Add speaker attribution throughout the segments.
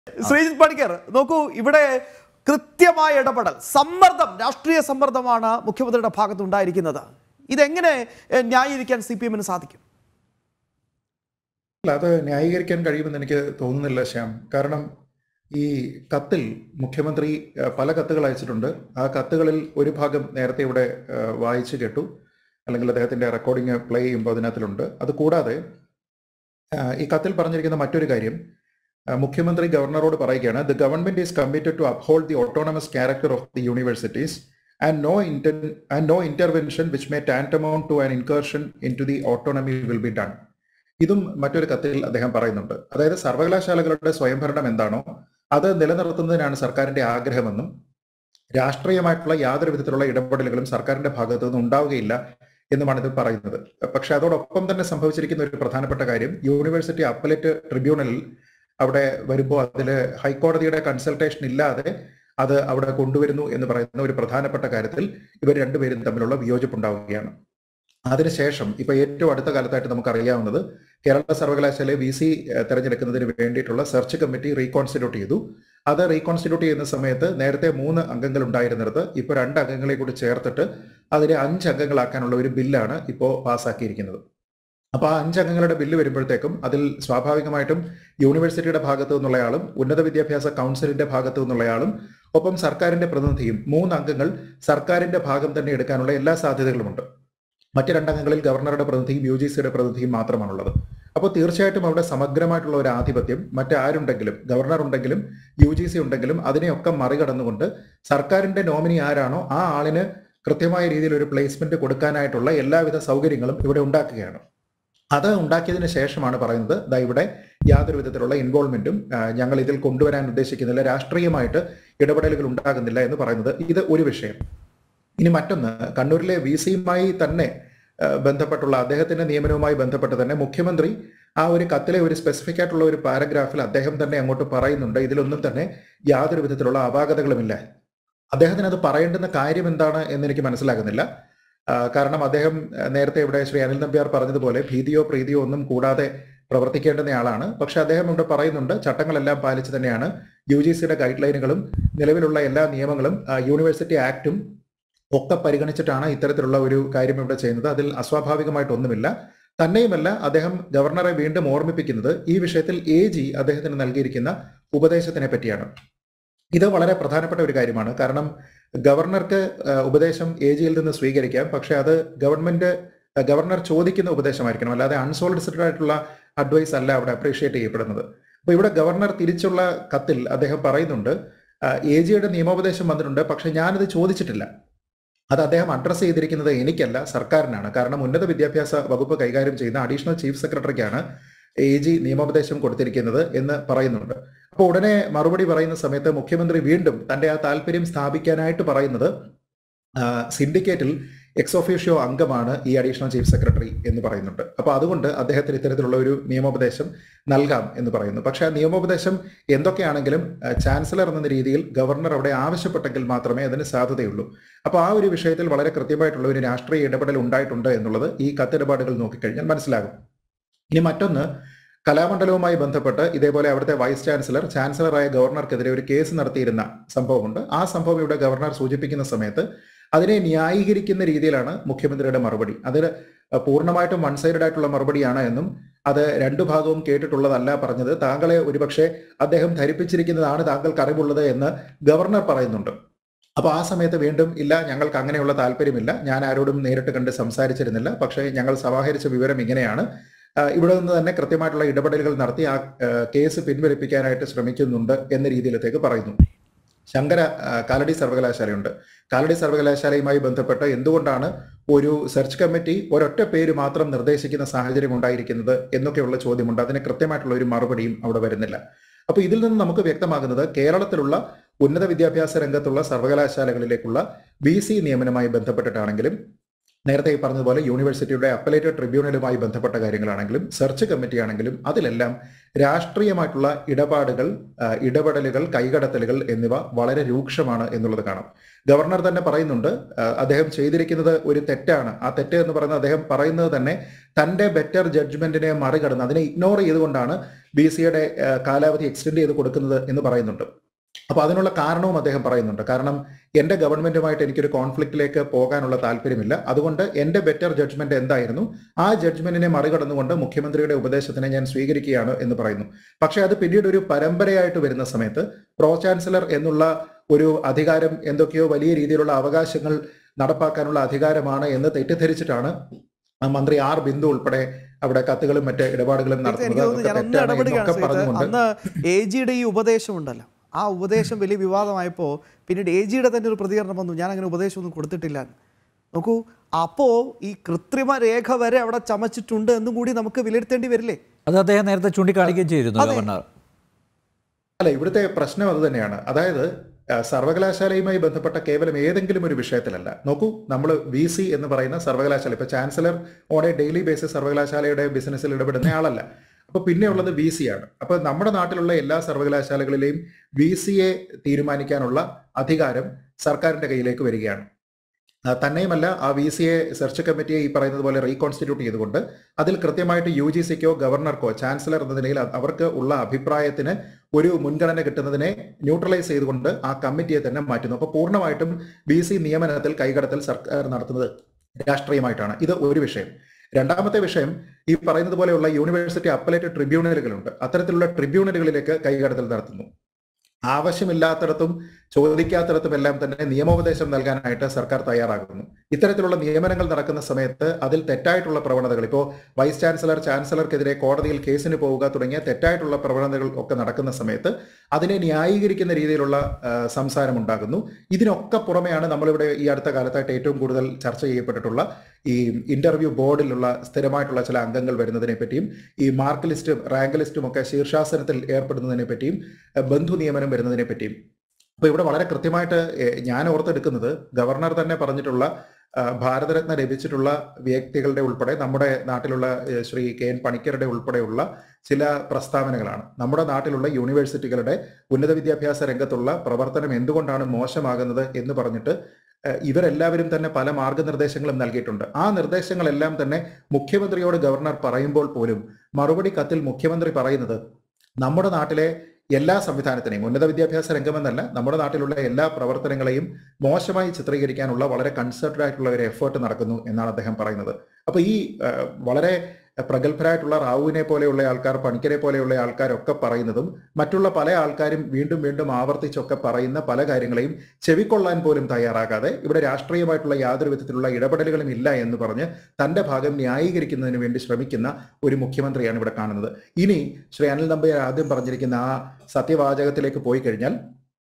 Speaker 1: ശ്രീജിത് പണിക്കർ നോക്കൂ ഇവിടെ കൃത്യമായ ഇടപെടൽ സമ്മർദ്ദം രാഷ്ട്രീയ സമ്മർദ്ദമാണ് മുഖ്യമന്ത്രിയുടെ ഭാഗത്ത് ഉണ്ടായിരിക്കുന്നത് ഇതെങ്ങനെ എഹ്, ന്യായീകരിക്കാൻ സി പി എമ്മിന് സാധിക്കും
Speaker 2: അല്ല അത് ന്യായീകരിക്കാൻ കഴിയുമെന്ന് എനിക്ക് തോന്നുന്നില്ല ശ്യാം കാരണം ഈ കത്തിൽ മുഖ്യമന്ത്രി അഹ്, പല കത്തുകൾ അയച്ചിട്ടുണ്ട് ആ കത്തുകളിൽ ഒരു ഭാഗം നേരത്തെ ഇവിടെ അഹ്, വായിച്ചു കേട്ടു അല്ലെങ്കിൽ അദ്ദേഹത്തിന്റെ റെക്കോർഡിംഗ് പ്ലേ ചെയ്യുമ്പോൾ അതിനകത്തിലുണ്ട് അത് കൂടാതെ അഹ്, ഈ കത്തിൽ പറഞ്ഞിരിക്കുന്ന മറ്റൊരു കാര്യം അഹ്, മുഖ്യമന്ത്രി ഗവർണറോട് പറയുകയാണ് the government is committed to uphold the autonomous character of the universities and no inter and no intervention which may tantamount to an incursion into the autonomy will be done ഇതും മറ്റൊരു കത്തിൽ അദ്ദേഹം പറയുന്നുണ്ട് അതായത് സർവകലാശാലകളുടെ സ്വയംഭരണം എന്താണോ അത് നിലനിർത്തുന്നതിനാണ് സർക്കാരിന്റെ ആഗ്രഹമെന്നും രാഷ്ട്രീയമായിട്ടുള്ള യാതൊരു വിധത്തിലുള്ള ഇടപെടലുകളും സർക്കാരിന്റെ ഭാഗത്തു നിന്ന് ഉണ്ടാവുകയില്ല എന്നുമാണ് ഇത് പറയുന്നത് പക്ഷെ അതോടൊപ്പം തന്നെ സംഭവിച്ചിരിക്കുന്ന ഒരു പ്രധാനപ്പെട്ട കാര്യം യൂണിവേഴ്സിറ്റി അപ്പലേറ്റ് ട്രിബ്യൂണലിൽ അവിടെ വരുമ്പോൾ അതിൽ ഹൈക്കോടതിയുടെ കൺസൾട്ടേഷൻ ഇല്ലാതെ അത് അവിടെ കൊണ്ടുവരുന്നു എന്ന് പറയുന്ന ഒരു പ്രധാനപ്പെട്ട കാര്യത്തിൽ ഇവർ രണ്ടുപേരും തമ്മിലുള്ള വിയോജിപ്പുണ്ടാവുകയാണ് അതിനുശേഷം ഇപ്പൊ ഏറ്റവും അടുത്ത കാലത്തായിട്ട് നമുക്ക് അറിയാവുന്നത് കേരള സർവകലാശാലയെ വി സി തെരഞ്ഞെടുക്കുന്നതിന് വേണ്ടിയിട്ടുള്ള സെർച്ച് കമ്മിറ്റി റീകോൺസ്റ്റിറ്റ്യൂട്ട് ചെയ്തു അത് റീകോൺസ്റ്റിറ്റ്യൂട്ട് ചെയ്യുന്ന സമയത്ത് നേരത്തെ മൂന്ന് അംഗങ്ങൾ ഉണ്ടായിരുന്നിടത്ത് ഇപ്പോൾ രണ്ട് അംഗങ്ങളെ കൂടി ചേർത്തിട്ട് അതിനെ അഞ്ച് അംഗങ്ങളാക്കാനുള്ള ഒരു ബില്ലാണ് ഇപ്പോൾ പാസ്സാക്കിയിരിക്കുന്നത് അപ്പോൾ ആ അഞ്ച് അംഗങ്ങളുടെ ബില്ല് വരുമ്പോഴത്തേക്കും അതിൽ സ്വാഭാവികമായിട്ടും യൂണിവേഴ്സിറ്റിയുടെ ഭാഗത്തു നിന്നുള്ളയാളും ഉന്നത വിദ്യാഭ്യാസ കൗൺസിലിന്റെ ഭാഗത്തു നിന്നുള്ളയാളും ഒപ്പം സർക്കാരിന്റെ പ്രതിനിധിയും മൂന്ന് അംഗങ്ങൾ സർക്കാരിന്റെ ഭാഗം തന്നെ എടുക്കാനുള്ള എല്ലാ സാധ്യതകളുമുണ്ട് മറ്റ് രണ്ടംഗങ്ങളിൽ ഗവർണറുടെ പ്രതിനിധിയും യു ജി സിയുടെ പ്രതിനിധിയും മാത്രമാണുള്ളത് അപ്പോൾ തീർച്ചയായിട്ടും അവിടെ സമഗ്രമായിട്ടുള്ള ഒരു ആധിപത്യം മറ്റാരുണ്ടെങ്കിലും ഗവർണർ ഉണ്ടെങ്കിലും യു ജി സി ഉണ്ടെങ്കിലും അതിനെയൊക്കെ മറികടന്നുകൊണ്ട് സർക്കാരിന്റെ നോമിനി ആരാണോ ആ ആളിന് കൃത്യമായ രീതിയിൽ ഒരു പ്ലേസ്മെന്റ് കൊടുക്കാനായിട്ടുള്ള എല്ലാവിധ സൗകര്യങ്ങളും ഇവിടെ ഉണ്ടാക്കുകയാണ് അത് ഉണ്ടാക്കിയതിന് ശേഷമാണ് പറയുന്നത് ദാ ഇവിടെ യാതൊരു വിധത്തിലുള്ള ഇൻവോൾവ്മെന്റും ആ, ഞങ്ങൾ ഇതിൽ കൊണ്ടുവരാൻ ഉദ്ദേശിക്കുന്നില്ല രാഷ്ട്രീയമായിട്ട് ഇടപെടലുകൾ ഉണ്ടാകുന്നില്ല എന്ന് പറയുന്നത് ഇത് ഒരു വിഷയം ഇനി മറ്റൊന്ന് കണ്ണൂരിലെ വി സിയുമായി തന്നെ ആ, ബന്ധപ്പെട്ടുള്ള അദ്ദേഹത്തിന്റെ നിയമനവുമായി ബന്ധപ്പെട്ട് തന്നെ മുഖ്യമന്ത്രി ആ ഒരു കത്തിലെ ഒരു സ്പെസിഫിക് ആയിട്ടുള്ള ഒരു പാരഗ്രാഫിൽ അദ്ദേഹം തന്നെ അങ്ങോട്ട് പറയുന്നുണ്ട് ഇതിലൊന്നും തന്നെ യാതൊരു വിധത്തിലുള്ള അപാകതകളുമില്ല അദ്ദേഹത്തിന് അത് പറയേണ്ടുന്ന കാര്യം എന്താണ് എന്ന് എനിക്ക് മനസ്സിലാകുന്നില്ല ആ, കാരണം അദ്ദേഹം ആ, നേരത്തെ ഇവിടെ ശ്രീ അനിൽ നമ്പ്യാർ പറഞ്ഞതുപോലെ ഭീതിയോ പ്രീതിയോ ഒന്നും കൂടാതെ പ്രവർത്തിക്കേണ്ടുന്ന ആളാണ് പക്ഷെ അദ്ദേഹം ഇവിടെ പറയുന്നുണ്ട് ചട്ടങ്ങളെല്ലാം പാലിച്ച് തന്നെയാണ് യു ജി സിയുടെ ഗൈഡ് ലൈനുകളും നിലവിലുള്ള എല്ലാ നിയമങ്ങളും ആ, യൂണിവേഴ്സിറ്റി ആക്ടും ഒക്കെ പരിഗണിച്ചിട്ടാണ് ഇത്തരത്തിലുള്ള ഒരു കാര്യം ഇവിടെ ചെയ്യുന്നത് അതിൽ അസ്വാഭാവികമായിട്ടൊന്നുമില്ല തന്നെയുമല്ല അദ്ദേഹം ഗവർണറെ വീണ്ടും ഓർമ്മിപ്പിക്കുന്നത് ഈ വിഷയത്തിൽ എ ജി അദ്ദേഹത്തിന് നൽകിയിരിക്കുന്ന ഉപദേശത്തിനെ പറ്റിയാണ് ഇത് വളരെ പ്രധാനപ്പെട്ട ഒരു കാര്യമാണ് കാരണം ഗവർണർക്ക് ആ, ഉപദേശം എ ജിയിൽ നിന്ന് സ്വീകരിക്കാം പക്ഷെ അത് ഗവൺമെന്റ് ആ, ഗവർണർ ചോദിക്കുന്ന ഉപദേശമായിരിക്കണം അല്ലാതെ അൺസോളിസിറ്റഡ് ആയിട്ടുള്ള അഡ്വൈസ് അല്ല അവിടെ അപ്രീഷിയേറ്റ് ചെയ്യപ്പെടുന്നത് അപ്പൊ ഇവിടെ ഗവർണർ തിരിച്ചുള്ള കത്തിൽ അദ്ദേഹം പറയുന്നുണ്ട് എ ജിയുടെ നിയമോപദേശം വന്നിട്ടുണ്ട് പക്ഷെ ഞാനത് ചോദിച്ചിട്ടില്ല അത് അദ്ദേഹം അഡ്രസ്സ് ചെയ്തിരിക്കുന്നത് എനിക്കല്ല സർക്കാരിനാണ് കാരണം ഉന്നത വിദ്യാഭ്യാസ വകുപ്പ് കൈകാര്യം ചെയ്യുന്ന അഡീഷണൽ ചീഫ് സെക്രട്ടറിക്കാണ് എ ജി നിയമോപദേശം കൊടുത്തിരിക്കുന്നത് എന്ന് പറയുന്നുണ്ട് അപ്പോൾ ഉടനെ മറുപടി പറയുന്ന സമയത്ത് മുഖ്യമന്ത്രി വീണ്ടും തന്റെ ആ താല്പര്യം സ്ഥാപിക്കാനായിട്ട് പറയുന്നത് ആ, സിൻഡിക്കേറ്റിൽ എക്സ് ഒഫീഷ്യോ അംഗമാണ് ഈ അഡീഷണൽ ചീഫ് സെക്രട്ടറി എന്ന് പറയുന്നുണ്ട് അപ്പോൾ അതുകൊണ്ട് അദ്ദേഹത്തിന് ഇത്തരത്തിലുള്ള ഒരു നിയമോപദേശം നൽകാം എന്ന് പറയുന്നു പക്ഷേ ആ നിയമോപദേശം എന്തൊക്കെയാണെങ്കിലും ആ, ചാൻസലർ എന്ന രീതിയിൽ ഗവർണർ അവിടെ ആവശ്യപ്പെട്ടെങ്കിൽ മാത്രമേ അതിന് സാധ്യതയുള്ളൂ അപ്പോൾ ആ ഒരു വിഷയത്തിൽ വളരെ കൃത്യമായിട്ടുള്ള ഒരു രാഷ്ട്രീയ ഇടപെടൽ ഉണ്ടായിട്ടുണ്ട് എന്നുള്ളത് ഈ കത്തിടപാടുകൾ നോക്കിക്കഴിഞ്ഞാൽ മനസ്സിലാകും ഇനി മറ്റൊന്ന് കലാമണ്ഡലവുമായി ബന്ധപ്പെട്ട് ഇതേപോലെ അവിടുത്തെ വൈസ് ചാൻസലർ ചാൻസലറായ ഗവർണർക്കെതിരെ ഒരു കേസ് നടത്തിയിരുന്ന സംഭവമുണ്ട് ആ സംഭവം ഇവിടെ ഗവർണർ സൂചിപ്പിക്കുന്ന സമയത്ത് അതിനെ ന്യായീകരിക്കുന്ന രീതിയിലാണ് മുഖ്യമന്ത്രിയുടെ മറുപടി അത് പൂർണ്ണമായിട്ടും വൺ സൈഡഡ് ആയിട്ടുള്ള മറുപടിയാണ് എന്നും അത് രണ്ടു ഭാഗവും കേട്ടിട്ടുള്ളതല്ല പറഞ്ഞത് താങ്കളെ ഒരുപക്ഷെ അദ്ദേഹം ധരിപ്പിച്ചിരിക്കുന്നതാണ് താങ്കൾക്ക് അറിവുള്ളത് എന്ന് ഗവർണർ പറയുന്നുണ്ട് അപ്പൊ ആ സമയത്ത് വീണ്ടും ഇല്ല ഞങ്ങൾക്ക് അങ്ങനെയുള്ള താല്പര്യമില്ല ഞാൻ ആരോടും നേരിട്ട് കണ്ട് സംസാരിച്ചിരുന്നില്ല പക്ഷേ ഞങ്ങൾ സമാഹരിച്ച വിവരം ഇങ്ങനെയാണ് ആ, ഇവിടെ നിന്ന് തന്നെ കൃത്യമായിട്ടുള്ള ഇടപെടലുകൾ നടത്തി ആ ആ, കേസ് പിൻവലിപ്പിക്കാനായിട്ട് ശ്രമിക്കുന്നുണ്ട് എന്ന രീതിയിലത്തേക്ക് പറയുന്നു ശങ്കര ആ, കാലടി സർവകലാശാലയുണ്ട് കാലടി സർവകലാശാലയുമായി ബന്ധപ്പെട്ട് എന്തുകൊണ്ടാണ് ഒരു സെർച്ച് കമ്മിറ്റി ഒരൊറ്റ പേര് മാത്രം നിർദ്ദേശിക്കുന്ന സാഹചര്യം ഉണ്ടായിരിക്കുന്നത് എന്നൊക്കെയുള്ള ചോദ്യമുണ്ട് അതിന് കൃത്യമായിട്ടുള്ള ഒരു മറുപടിയും അവിടെ വരുന്നില്ല അപ്പൊ ഇതിൽ നിന്ന് നമുക്ക് വ്യക്തമാകുന്നത് കേരളത്തിലുള്ള ഉന്നത വിദ്യാഭ്യാസ രംഗത്തുള്ള സർവകലാശാലകളിലേക്കുള്ള ബി സി നിയമനവുമായി ബന്ധപ്പെട്ടിട്ടാണെങ്കിലും നേരത്തെ ഈ പറഞ്ഞതുപോലെ യൂണിവേഴ്സിറ്റിയുടെ അപ്പലേറ്റഡ് ട്രിബ്യൂണലുമായി ബന്ധപ്പെട്ട കാര്യങ്ങളാണെങ്കിലും സെർച്ച് കമ്മിറ്റി ആണെങ്കിലും അതിലെല്ലാം രാഷ്ട്രീയമായിട്ടുള്ള ഇടപാടുകൾ ആ, ഇടപെടലുകൾ കൈകടത്തലുകൾ എന്നിവ വളരെ രൂക്ഷമാണ് എന്നുള്ളത് കാണാം ഗവർണർ തന്നെ പറയുന്നുണ്ട് ആ, അദ്ദേഹം ചെയ്തിരിക്കുന്നത് ഒരു തെറ്റാണ് ആ തെറ്റ് എന്ന് പറയുന്നത് അദ്ദേഹം പറയുന്നത് തന്നെ തന്റെ ബെറ്റർ ജഡ്ജ്മെന്റിനെ മറികടന്ന് അതിനെ ഇഗ്നോർ ചെയ്തുകൊണ്ടാണ് ബി സിയുടെ കാലാവധി എക്സ്റ്റെൻഡ് ചെയ്ത് കൊടുക്കുന്നത് എന്ന് പറയുന്നുണ്ട് അപ്പൊ അതിനുള്ള കാരണവും അദ്ദേഹം പറയുന്നുണ്ട് കാരണം എന്റെ ഗവൺമെന്റുമായിട്ട് എനിക്കൊരു കോൺഫ്ലിക്റ്റിലേക്ക് പോകാനുള്ള താല്പര്യമില്ല അതുകൊണ്ട് എന്റെ ബെറ്റർ ജഡ്ജ്മെന്റ് എന്തായിരുന്നു ആ ജഡ്ജ്മെന്റിനെ മറികടന്നുകൊണ്ട് മുഖ്യമന്ത്രിയുടെ ഉപദേശത്തിനെ ഞാൻ സ്വീകരിക്കുകയാണ് എന്ന് പറയുന്നു പക്ഷേ അത് പിന്നീട് ഒരു പരമ്പരയായിട്ട് വരുന്ന സമയത്ത് പ്രോ ചാൻസലർ എന്നുള്ള ഒരു അധികാരം എന്തൊക്കെയോ വലിയ രീതിയിലുള്ള അവകാശങ്ങൾ നടപ്പാക്കാനുള്ള അധികാരമാണ് എന്ന് തെറ്റിദ്ധരിച്ചിട്ടാണ് ആ മന്ത്രി ആർ ബിന്ദു ഉൾപ്പെടെ അവിടെ കത്തുകളും മറ്റ് ഇടപാടുകളും
Speaker 1: എനിക്ക്
Speaker 2: നടത്തുന്നത്
Speaker 1: തോന്നുന്നു ഞാൻ
Speaker 2: അതൊക്കെ
Speaker 1: ഒന്ന്
Speaker 2: തെറ്റാണ്
Speaker 1: ഇടപെടുകയാണ്
Speaker 2: എന്നൊക്കെ
Speaker 1: സഹിത്.
Speaker 2: പറഞ്ഞുകൊണ്ട്
Speaker 1: അന്ന് എ ജിയുടെ ഈ ഉപദേശം ഉണ്ടല്ലോ ആ ഉപദേശം വലിയ വിവാദമായപ്പോൾ പിന്നീട് എ ജിയുടെ തന്നെ ഒരു പ്രതികരണം വന്നു ഞാൻ അങ്ങനെ ഉപദേശമൊന്നും കൊടുത്തിട്ടില്ല എന്ന്. നോക്കൂ അപ്പോൾ ഈ കൃത്രിമ രേഖ വരെ അവിടെ ചമച്ചിട്ടുണ്ട് എന്നും കൂടി നമുക്ക് വിലയിരുത്തേണ്ടി വരില്ലേ
Speaker 3: അത് അദ്ദേഹം നേരത്തെ ചൂണ്ടിക്കാണിക്കുകയും ചെയ്തിരുന്നു
Speaker 1: അതെ.
Speaker 3: ഗവർണർ
Speaker 2: അല്ല ഇവിടുത്തെ പ്രശ്നം അത് തന്നെയാണ് അതായത് ആ, സർവകലാശാലയുമായി ബന്ധപ്പെട്ട കേവലം ഏതെങ്കിലും ഒരു വിഷയത്തിലല്ല നോക്കൂ നമ്മൾ വി സി എന്ന് പറയുന്ന സർവകലാശാല ഇപ്പൊ chancellor on a daily basis സർവകലാശാലയുടെ ബിസിനസ്സിൽ ഇടപെടുന്ന ആളല്ല അപ്പൊ പിന്നെ ഉള്ളത് വി സി ആണ് അപ്പൊ നമ്മുടെ നാട്ടിലുള്ള എല്ലാ സർവകലാശാലകളിലെയും വി സിയെ തീരുമാനിക്കാനുള്ള അധികാരം സർക്കാരിന്റെ കയ്യിലേക്ക് വരികയാണ് ആ, തന്നെയുമല്ല ആ വി സിയെ സെർച്ച് കമ്മിറ്റിയെ ഈ പറയുന്നത് പോലെ റീകോൺസ്റ്റിറ്റ്യൂട്ട് ചെയ്തുകൊണ്ട് അതിൽ കൃത്യമായിട്ട് യു ജി സിക്കോ ഗവർണർക്കോ ചാൻസലർ എന്ന നിലയിൽ അത് അവർക്ക് ഉള്ള അഭിപ്രായത്തിന് ഒരു മുൻഗണന കിട്ടുന്നതിനെ ന്യൂട്രലൈസ് ചെയ്തുകൊണ്ട് ആ കമ്മിറ്റിയെ തന്നെ മാറ്റുന്നു അപ്പോൾ പൂർണ്ണമായിട്ടും ബി സി നിയമനത്തിൽ കൈകടത്തൽ സർക്കാർ നടത്തുന്നത് രാഷ്ട്രീയമായിട്ടാണ് ഇത് ഒരു വിഷയം രണ്ടാമത്തെ വിഷയം ഈ പറയുന്നത് പോലെയുള്ള യൂണിവേഴ്സിറ്റി അപ്പലേറ്റ് ട്രിബ്യൂണലുകളുണ്ട് അത്തരത്തിലുള്ള ട്രിബ്യൂണലുകളിലേക്ക് കൈകടത്തൽ നടത്തുന്നു ആവശ്യമില്ലാത്തിടത്തും ചോദിക്കാത്തിടത്തും എല്ലാം തന്നെ നിയമോപദേശം നൽകാനായിട്ട് സർക്കാർ തയ്യാറാകുന്നു ഇത്തരത്തിലുള്ള നിയമനങ്ങൾ നടക്കുന്ന സമയത്ത് അതിൽ തെറ്റായിട്ടുള്ള പ്രവണതകൾ ഇപ്പോൾ വൈസ് ചാൻസലർ ചാൻസലർക്കെതിരെ കോടതിയിൽ കേസിന് പോവുക തുടങ്ങിയ തെറ്റായിട്ടുള്ള പ്രവണതകൾ ഒക്കെ നടക്കുന്ന സമയത്ത് അതിനെ ന്യായീകരിക്കുന്ന രീതിയിലുള്ള ആ, സംസാരം ഉണ്ടാകുന്നു ഇതിനൊക്കെ പുറമെയാണ് നമ്മളിവിടെ ഈ അടുത്ത കാലത്തായിട്ട് ഏറ്റവും കൂടുതൽ ചർച്ച ചെയ്യപ്പെട്ടിട്ടുള്ള ഈ ഇന്റർവ്യൂ ബോർഡിലുള്ള സ്ഥിരമായിട്ടുള്ള ചില അംഗങ്ങൾ വരുന്നതിനെ പറ്റിയും ഈ മാർക്ക് ലിസ്റ്റും റാങ്ക് ലിസ്റ്റും ഒക്കെ ശീർഷാസനത്തിൽ ഏർപ്പെടുന്നതിനെ പറ്റിയും ആ, ബന്ധു നിയമനം വരുന്നതിനെ പറ്റിയും അപ്പൊ ഇവിടെ വളരെ കൃത്യമായിട്ട് ഏഹ്, ഞാൻ ഓർത്തെടുക്കുന്നത് ഗവർണർ തന്നെ പറഞ്ഞിട്ടുള്ള ആ, ഭാരതരത്ന ലഭിച്ചിട്ടുള്ള വ്യക്തികളുടെ ഉൾപ്പെടെ നമ്മുടെ നാട്ടിലുള്ള ഏഹ്, ശ്രീ കെ എൻ പണിക്കരുടെ ഉൾപ്പെടെയുള്ള ചില പ്രസ്താവനകളാണ് നമ്മുടെ നാട്ടിലുള്ള യൂണിവേഴ്സിറ്റികളുടെ ഉന്നത വിദ്യാഭ്യാസ രംഗത്തുള്ള പ്രവർത്തനം എന്തുകൊണ്ടാണ് മോശമാകുന്നത് എന്ന് പറഞ്ഞിട്ട് ഏഹ്, ഇവരെല്ലാവരും തന്നെ പല മാർഗനിർദ്ദേശങ്ങളും നൽകിയിട്ടുണ്ട് ആ നിർദ്ദേശങ്ങളെല്ലാം തന്നെ മുഖ്യമന്ത്രിയോട് ഗവർണർ പറയുമ്പോൾ പോലും മറുപടി കത്തിൽ മുഖ്യമന്ത്രി പറയുന്നത് നമ്മുടെ നാട്ടിലെ എല്ലാ സംവിധാനത്തിനെയും ഉന്നത വിദ്യാഭ്യാസ രംഗമെന്നല്ല നമ്മുടെ നാട്ടിലുള്ള എല്ലാ പ്രവർത്തനങ്ങളെയും മോശമായി ചിത്രീകരിക്കാനുള്ള വളരെ കൺസേർട്ടഡ് ആയിട്ടുള്ള ഒരു എഫേർട്ട് നടക്കുന്നു എന്നാണ് അദ്ദേഹം പറയുന്നത് അപ്പൊ ഈ ആ, വളരെ പ്രഗത്ഭരായിട്ടുള്ള റാവുവിനെ പോലെയുള്ള ആൾക്കാർ പണിക്കരെ പോലെയുള്ള ആൾക്കാരൊക്കെ പറയുന്നതും മറ്റുള്ള പല ആൾക്കാരും വീണ്ടും വീണ്ടും ആവർത്തിച്ചൊക്കെ പറയുന്ന പല കാര്യങ്ങളെയും ചെവിക്കൊള്ളാൻ പോലും തയ്യാറാകാതെ ഇവിടെ രാഷ്ട്രീയമായിട്ടുള്ള യാതൊരു വിധത്തിലുള്ള ഇടപെടലുകളും ഇല്ല എന്ന് പറഞ്ഞ് തന്റെ ഭാഗം ന്യായീകരിക്കുന്നതിന് വേണ്ടി ശ്രമിക്കുന്ന ഒരു മുഖ്യമന്ത്രിയാണ് ഇവിടെ കാണുന്നത് ഇനി ശ്രീ അനിൽ നമ്പയർ ആദ്യം പറഞ്ഞിരിക്കുന്ന ആ സത്യവാചകത്തിലേക്ക് പോയി കഴിഞ്ഞാൽ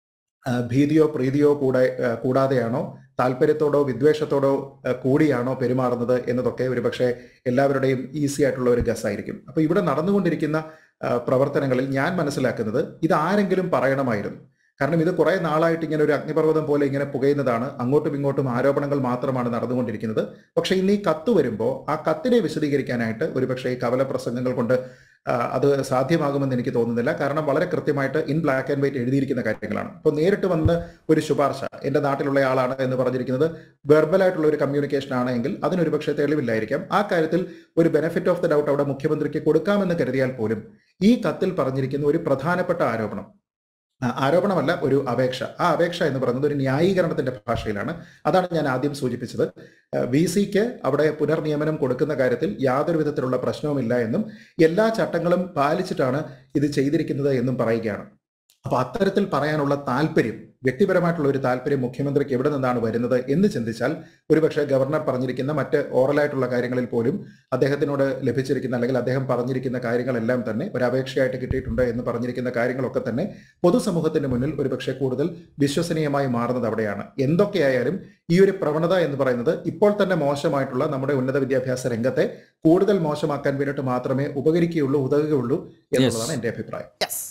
Speaker 2: ആ, ഭീതിയോ പ്രീതിയോ കൂടെ ആ, കൂടാതെയാണോ താല്പര്യത്തോടോ വിദ്വേഷത്തോടോ ആ, കൂടിയാണോ പെരുമാറുന്നത് എന്നതൊക്കെ ഒരുപക്ഷെ എല്ലാവരുടെയും ഈസി ആയിട്ടുള്ള ഒരു ഗസ്സായിരിക്കും അപ്പൊ ഇവിടെ നടന്നുകൊണ്ടിരിക്കുന്ന ആ, പ്രവർത്തനങ്ങളിൽ ഞാൻ മനസ്സിലാക്കുന്നത് ഇത് ആരെങ്കിലും പറയണമായിരുന്നു കാരണം ഇത് കുറെ നാളായിട്ട് ഇങ്ങനെ ഒരു അഗ്നിപർവ്വതം പോലെ ഇങ്ങനെ പുകയുന്നതാണ് അങ്ങോട്ടും ഇങ്ങോട്ടും ആരോപണങ്ങൾ മാത്രമാണ് നടന്നുകൊണ്ടിരിക്കുന്നത് പക്ഷെ ഇന്ന് ഈ കത്ത് വരുമ്പോൾ ആ കത്തിനെ വിശദീകരിക്കാനായിട്ട് ഒരുപക്ഷെ ഈ കവല പ്രസംഗങ്ങൾ കൊണ്ട് ആ, അത് സാധ്യമാകുമെന്ന് എനിക്ക് തോന്നുന്നില്ല കാരണം വളരെ കൃത്യമായിട്ട് ഇൻ ബ്ലാക്ക് ആൻഡ് വൈറ്റ് എഴുതിയിരിക്കുന്ന കാര്യങ്ങളാണ് ഇപ്പോൾ നേരിട്ട് വന്ന് ഒരു ശുപാർശ എന്റെ നാട്ടിലുള്ള ആളാണ് എന്ന് പറഞ്ഞിരിക്കുന്നത് വെർബൽ ആയിട്ടുള്ള ഒരു കമ്മ്യൂണിക്കേഷൻ ആണെങ്കിൽ അതിനൊരു പക്ഷേ തെളിവില്ലായിരിക്കാം ആ കാര്യത്തിൽ ഒരു ബെനിഫിറ്റ് ഓഫ് ദ ഡൗട്ട് അവിടെ മുഖ്യമന്ത്രിക്ക് കൊടുക്കാമെന്ന് കരുതിയാൽ പോലും ഈ കത്തിൽ പറഞ്ഞിരിക്കുന്ന ഒരു പ്രധാനപ്പെട്ട ആരോപണം ആ, ആരോപണമല്ല ഒരു അപേക്ഷ ആ അപേക്ഷ എന്ന് പറയുന്നത് ഒരു ന്യായീകരണത്തിന്റെ ഭാഷയിലാണ് അതാണ് ഞാൻ ആദ്യം സൂചിപ്പിച്ചത് വി സിക്ക് അവിടെ പുനർനിയമനം കൊടുക്കുന്ന കാര്യത്തിൽ യാതൊരു വിധത്തിലുള്ള പ്രശ്നവുമില്ല എന്നും എല്ലാ ചട്ടങ്ങളും പാലിച്ചിട്ടാണ് ഇത് ചെയ്തിരിക്കുന്നത് എന്നും പറയുകയാണ് അപ്പൊ അത്തരത്തിൽ പറയാനുള്ള താല്പര്യം വ്യക്തിപരമായിട്ടുള്ള ഒരു താല്പര്യം മുഖ്യമന്ത്രിക്ക് എവിടെ നിന്നാണ് വരുന്നത് എന്ന് ചിന്തിച്ചാൽ ഒരുപക്ഷെ ഗവർണർ പറഞ്ഞിരിക്കുന്ന മറ്റ് ഓറലായിട്ടുള്ള കാര്യങ്ങളിൽ പോലും അദ്ദേഹത്തിനോട് ലഭിച്ചിരിക്കുന്ന അല്ലെങ്കിൽ അദ്ദേഹം പറഞ്ഞിരിക്കുന്ന കാര്യങ്ങളെല്ലാം തന്നെ ഒരു അപേക്ഷയായിട്ട് കിട്ടിയിട്ടുണ്ട് എന്ന് പറഞ്ഞിരിക്കുന്ന കാര്യങ്ങളൊക്കെ തന്നെ പൊതുസമൂഹത്തിന് മുന്നിൽ ഒരുപക്ഷെ കൂടുതൽ വിശ്വസനീയമായി മാറുന്നത് അവിടെയാണ് എന്തൊക്കെയായാലും ഈ ഒരു പ്രവണത എന്ന് പറയുന്നത് ഇപ്പോൾ തന്നെ മോശമായിട്ടുള്ള നമ്മുടെ ഉന്നത വിദ്യാഭ്യാസ രംഗത്തെ കൂടുതൽ മോശമാക്കാൻ വേണ്ടിയിട്ട് മാത്രമേ ഉപകരിക്കുകയുള്ളൂ ഉതകുകയുള്ളൂ എന്നുള്ളതാണ് എന്റെ അഭിപ്രായം
Speaker 1: യെസ്